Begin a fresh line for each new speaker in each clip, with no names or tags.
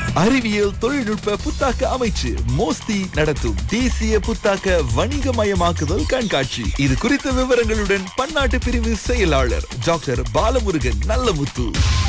அறிவியல் தொழில்நுட்ப புத்தாக்க அமைச்சு மோஸ்தி நடத்தும் தேசிய புத்தாக்க வணிகமயமாக்குதல் கண்காட்சி இது குறித்த விவரங்களுடன் பன்னாட்டு பிரிவு செயலாளர் டாக்டர் பாலமுருகன் நல்லமுத்து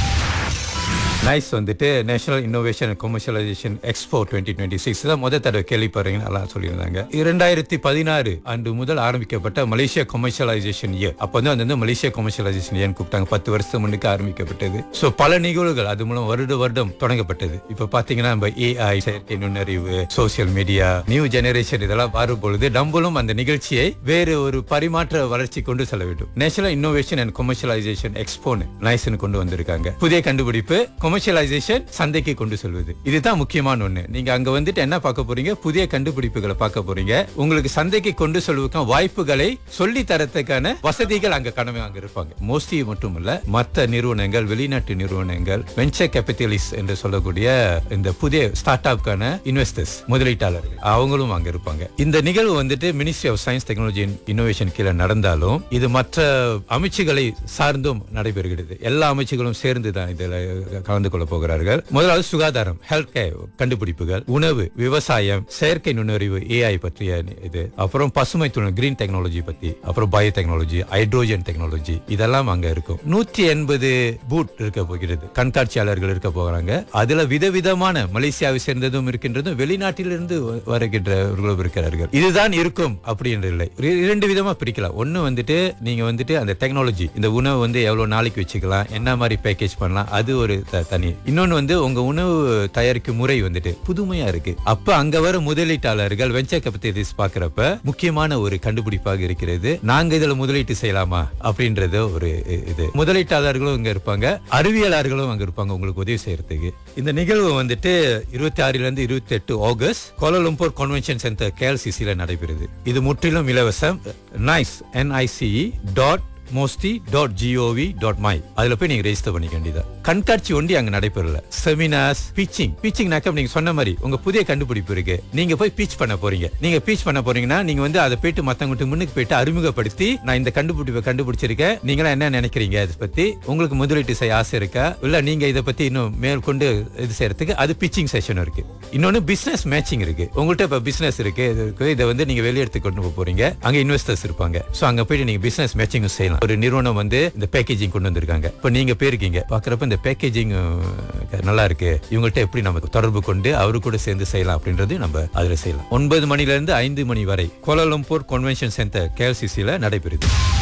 நைஸ் வந்துட்டு national innovation and commercialisation expo twenty twenty six தான் முதல் தடவை கேள்விப்படுறீங்க நல்லா சொல்லியிருந்தாங்க இரண்டாயிரத்தி பதினாறு ஆண்டு முதல் ஆரம்பிக்கப்பட்ட மலேசியா கமர்ஷியலைசேஷன் இயர் அப்போ வந்து அது வந்து மலேசியா கமர்ஷியலைசேஷன் இயர்னு கூப்பிட்டாங்க பத்து வருஷம் முன்னுக்கு ஆரம்பிக்கப்பட்டது ஸோ பல நிகழ்வுகள் அது மூலம் வருட வருடம் தொடங்கப்பட்டது இப்போ பார்த்தீங்கன்னா நம்ம ஏஐ செயற்கை நுண்ணறிவு சோசியல் மீடியா நியூ ஜெனரேஷன் இதெல்லாம் வரும் பொழுது நம்மளும் அந்த நிகழ்ச்சியை வேறு ஒரு பரிமாற்ற வளர்ச்சி கொண்டு செல்ல வேண்டும் நேஷனல் இன்னோவேஷன் அண்ட் கமர்ஷியலைசேஷன் எக்ஸ்போன்னு நைஸ்னு கொண்டு வந்திருக்காங்க புதிய கண்டுபிடிப்பு கமர்ஷியலைசேஷன் சந்தைக்கு கொண்டு செல்வது இதுதான் முக்கியமான ஒண்ணு நீங்க அங்க வந்துட்டு என்ன பார்க்க போறீங்க புதிய கண்டுபிடிப்புகளை பார்க்க போறீங்க உங்களுக்கு சந்தைக்கு கொண்டு செல்வதற்கான வாய்ப்புகளை சொல்லி தரத்துக்கான வசதிகள் அங்க கடமை அங்க இருப்பாங்க மோஸ்ட்லி மட்டும் இல்ல மத்த நிறுவனங்கள் வெளிநாட்டு நிறுவனங்கள் வெஞ்சர் கேபிட்டலிஸ்ட் என்று சொல்லக்கூடிய இந்த புதிய ஸ்டார்ட் அப்கான இன்வெஸ்டர்ஸ் முதலீட்டாளர்கள் அவங்களும் அங்க இருப்பாங்க இந்த நிகழ்வு வந்துட்டு ministry of science technology innovation கீழே நடந்தாலும் இது மற்ற அமைச்சுகளை சார்ந்தும் நடைபெறுகிறது எல்லா அமைச்சுகளும் சேர்ந்து தான் இதுல கலந்து கொள்ள போகிறார்கள் முதலாவது சுகாதாரம் ஹெல்த் கேர் கண்டுபிடிப்புகள் உணவு விவசாயம் செயற்கை நுண்ணறிவு ஏஐ பற்றிய இது அப்புறம் பசுமை தொழில் கிரீன் டெக்னாலஜி பத்தி அப்புறம் பயோ டெக்னாலஜி ஹைட்ரோஜன் டெக்னாலஜி இதெல்லாம் அங்க இருக்கும் நூற்றி எண்பது பூட் இருக்க போகிறது கண்காட்சியாளர்கள் இருக்க போகிறாங்க அதுல விதவிதமான மலேசியாவை சேர்ந்ததும் இருக்கின்றதும் வெளிநாட்டிலிருந்து வ- வருகின்றவர்களும் இருக்கிறார்கள் இதுதான் இருக்கும் அப்படின்ற இல்லை இரு- இரண்டு விதமா பிரிக்கலாம் ஒண்ணு வந்துட்டு நீங்க வந்துட்டு அந்த டெக்னாலஜி இந்த உணவு வந்து எவ்வளவு நாளைக்கு வச்சுக்கலாம் என்ன மாதிரி பேக்கேஜ் பண்ணலாம் அது ஒரு த- தனி இன்னொன்னு வந்து உங்க உணவு தயாரிக்கும் முறை வந்துட்டு புதுமையா இருக்கு அப்ப அங்க வர முதலீட்டாளர்கள் வெஞ்சர் கேபிட்டலிஸ்ட் பாக்குறப்ப முக்கியமான ஒரு கண்டுபிடிப்பாக இருக்கிறது நாங்க இதுல முதலீட்டு செய்யலாமா அப்படின்றது ஒரு இ- இது முதலீட்டாளர்களும் இங்க இருப்பாங்க அறிவியலாளர்களும் அங்க இருப்பாங்க உங்களுக்கு உதவி செய்யறதுக்கு இந்த நிகழ்வு வந்துட்டு இருபத்தி ஆறுல இருந்து இருபத்தி எட்டு ஆகஸ்ட் கோலாலம்பூர் கன்வென்ஷன் சென்டர் கேஎல்சிசில நடைபெறுது இது முற்றிலும் இலவசம் nice N I C E dot MOSTI dot G O V dot my அதுல போய் நீங்க ரெஜிஸ்டர் பண்ணிக்க வேண்டியதா கண்காட்சி ஒண்டி அங்க நடைபெறல செமினார்ஸ் பீச்சிங் பீச்சிங் நீங்க சொன்ன மாதிரி உங்க புதிய கண்டுபிடிப்பு இருக்கு நீங்க போய் பீச் பண்ண போறீங்க நீங்க பீச் பண்ண போறீங்கன்னா நீங்க வந்து அதை போயிட்டு மத்தவங்க முன்னுக்கு போயிட்டு அறிமுகப்படுத்தி நான் இந்த கண்டுபிடிப்பை கண்டுபிடிச்சிருக்கேன் நீங்களா என்ன நினைக்கிறீங்க அதை பத்தி உங்களுக்கு முதலீட்டு செய்ய ஆசை இருக்கா இல்ல நீங்க இதை பத்தி இன்னும் மேற்கொண்டு இது செய்யறதுக்கு அது பிச்சிங் செஷன் இருக்கு இன்னொன்னு பிசினஸ் மேட்சிங் இருக்கு உங்கள்கிட்ட இப்ப பிசினஸ் இருக்கு இது இருக்கு இதை வந்து நீங்க வெளியெடுத்து கொண்டு போக போறீங்க அங்க இன்வெஸ்டர்ஸ் இருப்பாங்க சோ அங்க போயிட்டு நீங்க பிசினஸ் மேட்சிங் செய்யலாம் ஒரு நிறுவனம் வந்து இந்த பேக்கேஜிங் கொண்டு வந்திருக்காங்க இப்ப நீங்க போயிருக்கீங்க பாக்குறப்ப இந்த பேக்கேஜிங் நல்லா இருக்கு இவங்கள்ட்ட எப்படி நம்ம தொடர்பு கொண்டு அவரு கூட சேர்ந்து செய்யலாம் அப்படின்றது நம்ம அதுல செய்யலாம் ஒன்பது மணில இருந்து ஐந்து மணி வரை கோலாலம்பூர் கன்வென்ஷன் சென்டர் கேஎல்சிசில நடைபெறுது